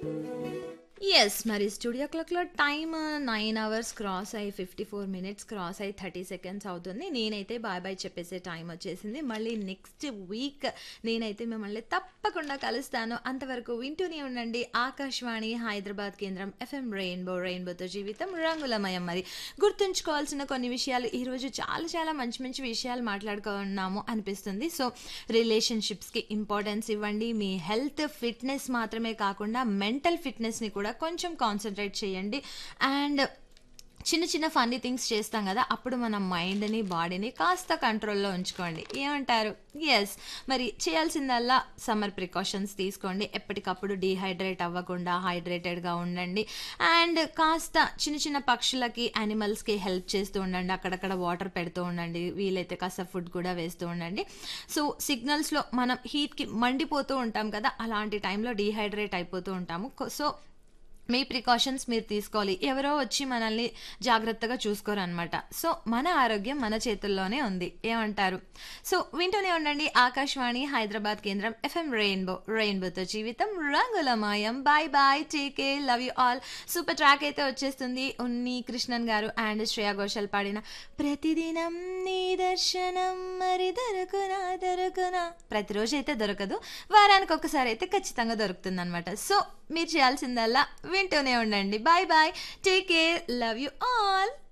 Yes. మరి studio క్లాక్‌లో time 9 hours cross అయ్యి 54 మినిట్స్ క్రాస్ అయ్యి 30 సెకండ్స్ అవుతుంది. నేనైతే బాయ్ బాయ్ చెప్పేసే టైం వచ్చేసింది. మళ్ళీ నెక్స్ట్ వీక్ నేనైతే మిమ్మల్ని తప్పకుండా కలుస్తాను. అంతవరకు వింటూనే ఉండండి ఆకాశవాణి హైదరాబాద్ కేంద్రం ఎఫ్ఎం రెయిన్బో రెయిన్బోతో జీవితం రంగులమయం మరి. గుర్తుంచుకోవాల్సిన కొన్ని విషయాలు ఈరోజు చాలా చాలా మంచి మంచి విషయాలు మాట్లాడుకున్నాము అనిపిస్తుంది. సో రిలేషన్‌షిప్స్‌కి ఇంపార్టెన్స్ ఇవ్వండి. మీ హెల్త్, ఫిట్‌నెస్ మాత్రమే కాకుండా మెంటల్ ఫిట్‌నెస్‌ని కూడా కొంచెం కాన్సంట్రేట్ చేయండి. అండ్ చిన్న చిన్న ఫన్నీ థింగ్స్ చేస్తాం గదా! అప్పుడు మన మైండ్‌ని, బాడీని కాస్త కంట్రోల్‌లో ఉంచుకోండి. ఏమంటారు? యెస్. మరి చేయాల్సిందల్లా సమ్మర్ ప్రికాషన్స్ తీసుకోండి. ఎప్పటికప్పుడు డీహైడ్రేట్ అవ్వకుండా హైడ్రేటెడ్‌గా ఉండండి. అండ్ కాస్త చిన్న చిన్న పక్షులకి, యానిమల్స్‌కి హెల్ప్ చేస్తూ ఉండండి. అక్కడక్కడ వాటర్ పెడుతూ ఉండండి. వీలైతే కాస్త ఫుడ్ కూడా వేస్తూ ఉండండి. సో సిగ్నల్స్‌లో మనం హీట్‌కి మండిపోతూ ఉంటాం కదా! అలాంటి టైంలో డీహైడ్రేట్ అయిపోతూ ఉంటాము. కొ సో మీ ప్రికాషన్స్ మీరు తీసుకోవాలి. ఎవరో వచ్చి మనల్ని జాగ్రత్తగా చూసుకోరనమాట. సో మన ఆరోగ్యం మన చేతుల్లోనే ఉంది. ఏమంటారు? సో వింటూనే ఉండండి ఆకాశవాణి హైదరాబాద్ కేంద్రం ఎఫ్ఎం రెయిన్బో రెయిన్బోతో జీవితం రంగులమయం. Bye bye. Take care. Love you all. Super track అయితే వచ్చేస్తుంది. ఉన్ని కృష్ణన్ గారు అండ్ శ్రేయా ఘోషాల్ పాడిన ప్రతిదినం నీ దర్శనం మరి దొరకునా దొరకునా ప్రతిరోజు అయితే దొరకదు. వారానికి ఒక్కసారి అయితే ఖచ్చితంగా దొరుకుతుందనమాట. సో మీరు చేయాల్సిందల్లా వింటూనే ఉండండి. Bye bye. Take care. Love you all.